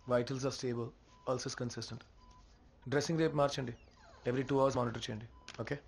Vitals are stable pulses consistent dressing రేపు మార్చండి every two hours monitor చేయండి okay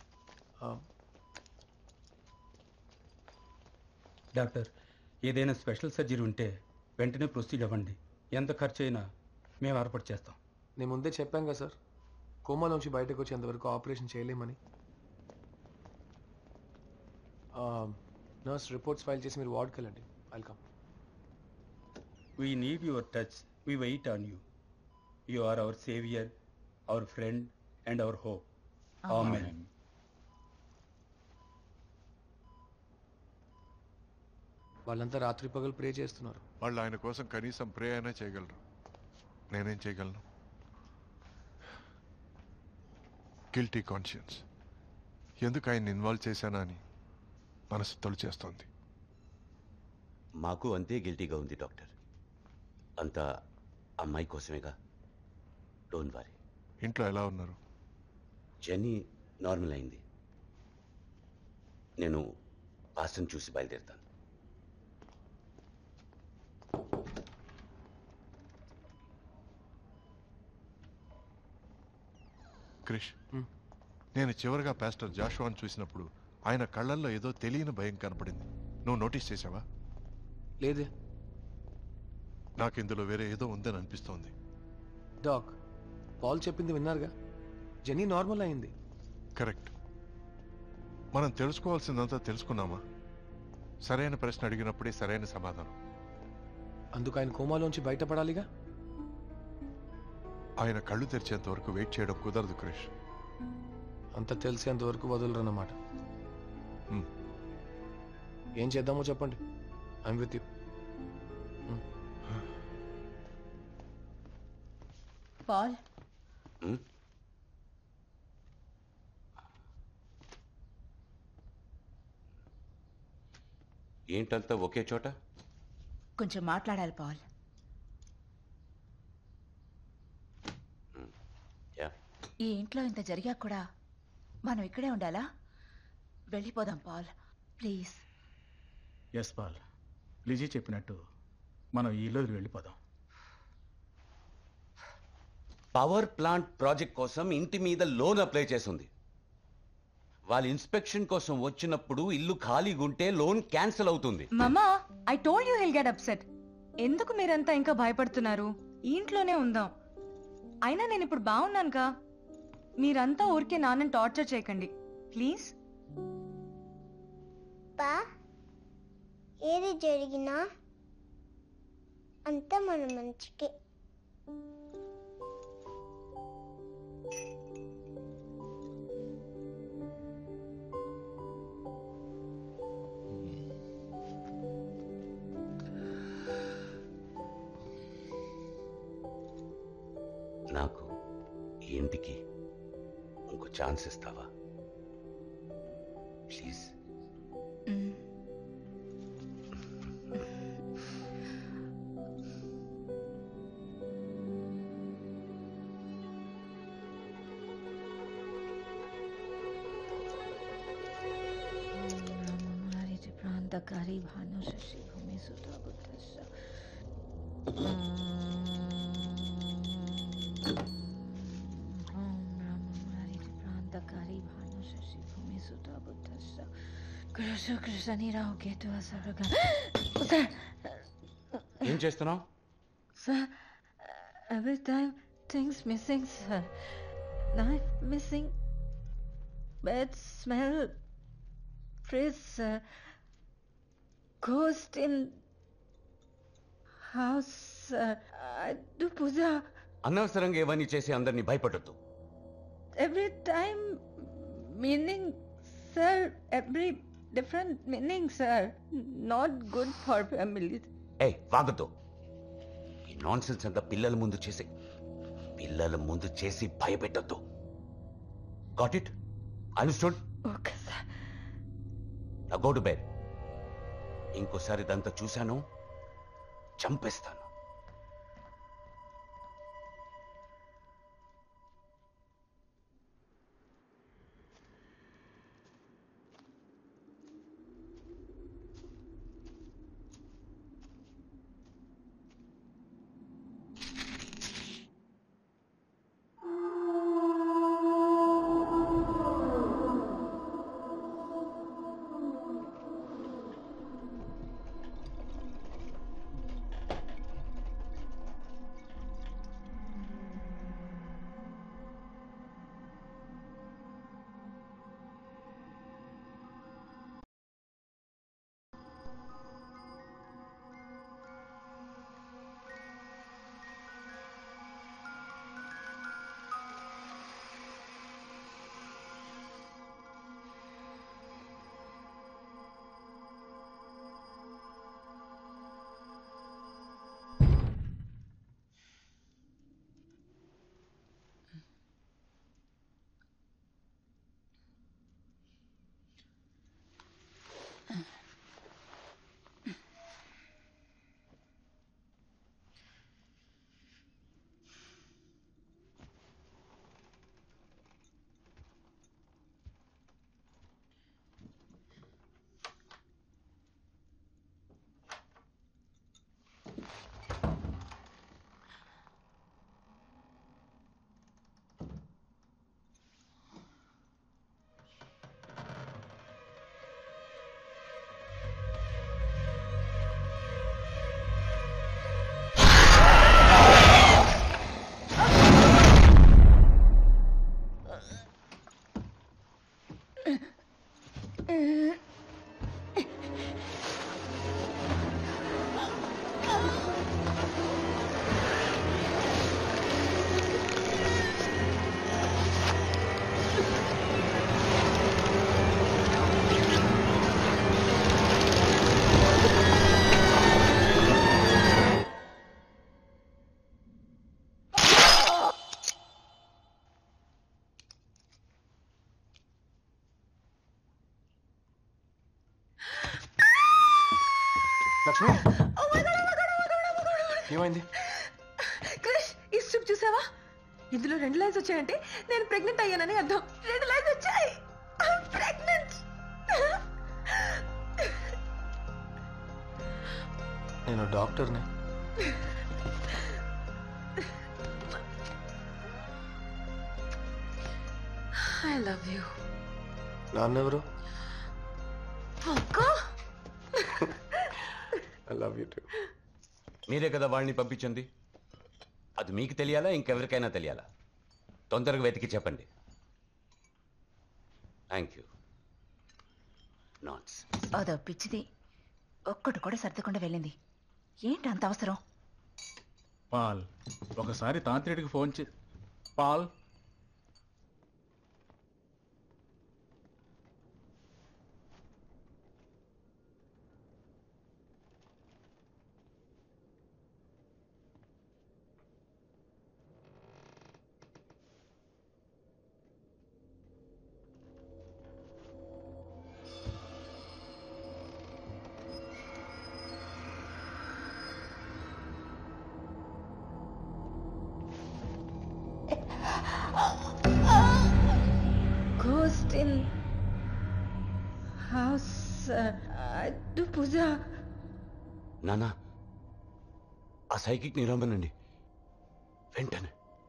doctor ఏదైనా స్పెషల్ సర్జరీ ఉంటే వెంటనే ప్రొసీడ్ అవ్వండి ఎంత ఖర్చు అయినా మేము ఏర్పాటు చేస్తాం నేను ముందే చెప్పాను కదా సార్ కోమాలోంచి బయటకు వచ్చేంతవరకు ఆపరేషన్ చేయలేమని నర్స్ రిపోర్ట్స్ ఫైల్ చేసి మీరు వార్డ్కి వెళ్ళండి welcome we need your touch we wait on you you are our saviour our friend and our hope amen వాళ్ళంతా రాత్రి పగలు ప్రే చేస్తున్నారు వాళ్ళు ఆయన కోసం కనీసం ప్రే అయినా చేయగలరు నేనేం చేయగలను గిల్టీ కాన్షియన్స్ ఎందుకు ఆయన ఇన్వాల్వ్ చేశానా అని మనసు తొలి చేస్తోంది మాకు అంతే గిల్టీగా ఉంది డాక్టర్ అంతా అమ్మాయి కోసమేగా డోంట్ వరీ ఇంట్లో ఎలా ఉన్నారు జెన్నీ నార్మల్ అయింది నేను పాస్టర్ని చూసి బయలుదేరుతాను క్రిష్ నేను చివరిగా పాస్టర్ జాషువాన్ చూసినప్పుడు ఆయన కళ్ళల్లో ఏదో తెలియని భయం కనపడింది నువ్వు నోటీస్ చేసావా లేదే నాకు ఇందులో వేరే ఏదో ఉందని అనిపిస్తోంది డాక్ పాల్ చెప్పింది విన్నారుగా జెన్నీ నార్మల్ అయింది కరెక్ట్ మనం తెలుసుకోవాల్సిందంతా తెలుసుకున్నామా సరైన ప్రశ్న అడిగినప్పుడే సరైన సమాధానం అందుకు ఆయన కోమాలోంచి బయటపడాలిగా ఆయన కళ్ళు తెరిచేంత వరకు వెయిట్ చేయడం కుదరదు క్రిష్ అంత తెలిసేంత వరకు వదలరన్నమాట Hmm. ఏం చేద్దామో చెప్పండి I'm with you Paul um? ఏంటంతా ఒకే చోట కొంచెం మాట్లాడాలి పాల్ యా ఈ ఇంట్లో ఇంత జరిగా కూడా మనం ఇక్కడే ఉండాలా వెళ్ళిపోదాం Paul please yes Paul Lizzie చెప్పినట్టు మనం ఈ ఇల్లు వదిలి వెళ్ళిపోదాం పవర్ ప్లాంట్ ప్రాజెక్ట్ కోసం ఇంటి మీద లోన్ అప్లై చేసింది వాళ్ళ ఇన్స్పెక్షన్ కోసం వచ్చినప్పుడు ఇల్లు ఖాళీగా ఉంటే లోన్ క్యాన్సిల్ అవుతుంది mama I told you he'll get upset ఎందుకు మీరంతా ఇంకా భయపడుతున్నారు ఈ ఇంట్లోనే ఉందాం అయినా నేను ఇప్పుడు బాగున్నానుగా మీరంతా ఊరికే నాన్నని టార్చర్ చేయకండి ప్లీజ్ పా ఏది జరిగినా అంతా మన మంచికే నాకు ఈ ఇంటికి ఇంకో ఛాన్స్ ఇస్తావా ప్లీజ్ ప్రాంతకారి భాను శశి భూమి సుత బుద్ధస్య ప్రాంతకారి భాను శశి భూమి సుత బుద్ధస్య కృష కృష్ణ నీరావు కేతు అసలుగా సార్ ఏం చేస్తున్నావు sir every time things missing sir knife missing bed smell fridge sir ghost in house sir. I do puja అనవసరంగా ఇవన్నీ చేసి అందరినీ భయపడొద్దు every time meaning sir every different meaning sir not good for families ఏ వాగద్దు ఈ non sense అంతా పిల్లల ముందు చేసి పిల్లల ముందు చేసి భయపెట్టొద్దు got it understood okay sir నా గో టు బెడ్ ఇంకోసారి ఇదంతా చూశాను చంపేస్తాను లక్ష్మి ఏమైంది క్రిష్ ఈ స్ట్రిప్ చూసావా ఇందులో రెండు లైన్స్ వచ్చాయంటే నేను ప్రెగ్నెంట్ అయ్యానని అర్థం రెండు లైన్స్ వచ్చాయి ప్రెగ్నెంట్ నేను డాక్టర్ని ఐ లవ్ యూ నాన్నెవరు అక్క ఐ లవ్ యూ టూ మీరే కదా వాళ్ళని పంపించింది అది మీకు తెలియాలా ఇంకెవరికైనా తెలియాలా తొందరగా వెతికి చెప్పండి థ్యాంక్ యూ నాట్స్ అదో పిచ్చిది ఒక్కటి కూడా సర్దకుండా వెళ్ళింది ఏంటి అంత అవసరం పాల్ ఒకసారి తాంత్రిడికి ఫోన్ చే Paul Ghost in house. Uh, do puja. నానా ఆ సైకిక్ నిరమ్మనండి వెంటనే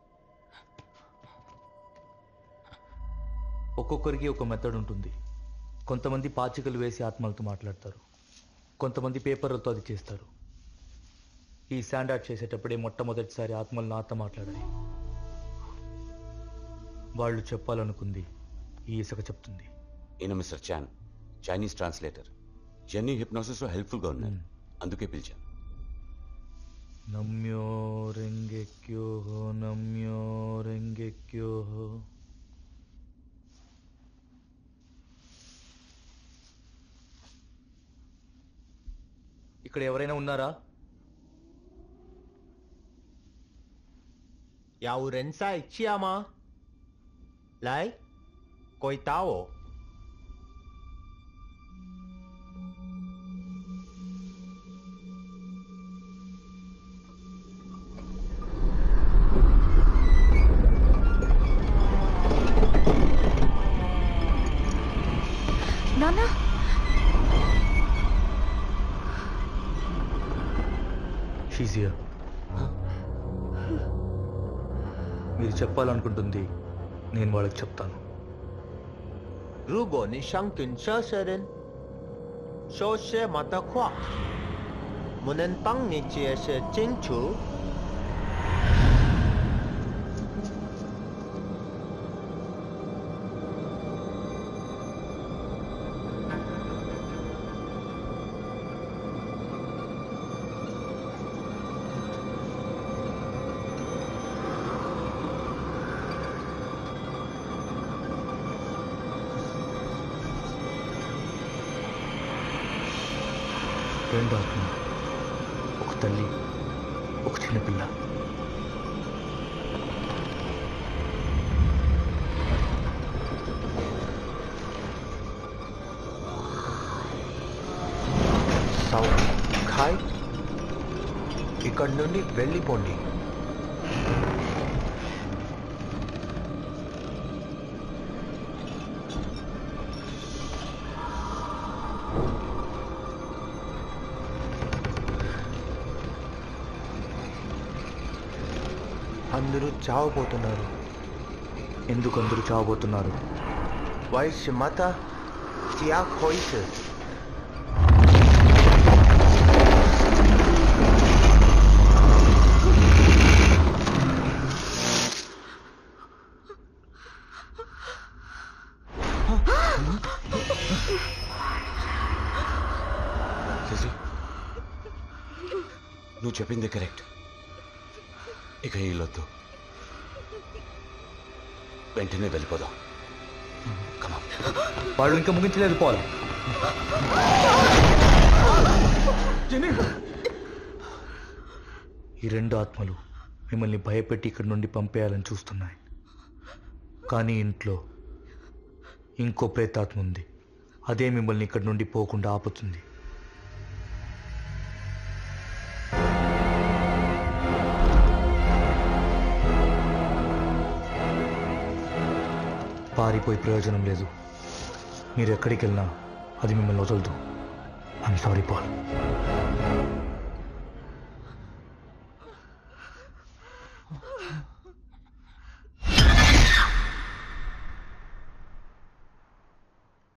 ఒక్కొక్కరికి ఒక మెథడ్ ఉంటుంది కొంతమంది పాచికలు వేసి ఆత్మలతో మాట్లాడతారు కొంతమంది పేపర్లతో అది చేస్తారు ఈ స్టాండర్డ్ చేసేటప్పుడే మొట్టమొదటిసారి ఆత్మలు నాతో మాట్లాడాయి వాళ్ళు చెప్పాలనుకుంది ఈ ఇసుక చెప్తుంది ఈయన mister Chan Chinese translator Jenny హిప్నోసిస్లో హెల్ప్ఫుల్గా ఉన్నారు అందుకే పిలిచాను నమ్యో రెంగెక్యో నమ్యో రెంగెక్యో ఇక్కడ ఎవరైనా ఉన్నారా 有人在家吗？来，回答我。 నాన్న షీజ్ హియర్ మీరు చెప్పాలనుకుంటుంది నేను వాళ్ళకి చెప్తాను 如果你想跟这些人说什么的话，我能帮你解释清楚。 రెండు ఆత్మలు ఒక తల్లి ఒక చిన్నపిల్ల సౌండ్ ఖాయ్ ఇక్కడి నుండి వెళ్ళిపోండి అందరూ చావబోతున్నారు ఎందుకు అందరూ చావబోతున్నారు వయసు మత సియా హోయిస్ శశి నువ్వు చెప్పింది కరెక్ట్ ఇక వీళ్ళొద్దు వెంటనే వెళ్ళిపోదాం కమా వాళ్ళు ఇంకా ముగించలేదు పోవాలి ఈ రెండు ఆత్మలు మిమ్మల్ని భయపెట్టి ఇక్కడి నుండి పంపేయాలని చూస్తున్నాయి కానీ ఇంట్లో ఇంకో ప్రేతాత్మ ఉంది అదే మిమ్మల్ని ఇక్కడి నుండి పోకుండా ఆపుతుంది పారిపోయి ప్రయోజనం లేదు మీరు ఎక్కడికి వెళ్ళినా అది మిమ్మల్ని వదలదు ఐఎమ్ సారీ పాల్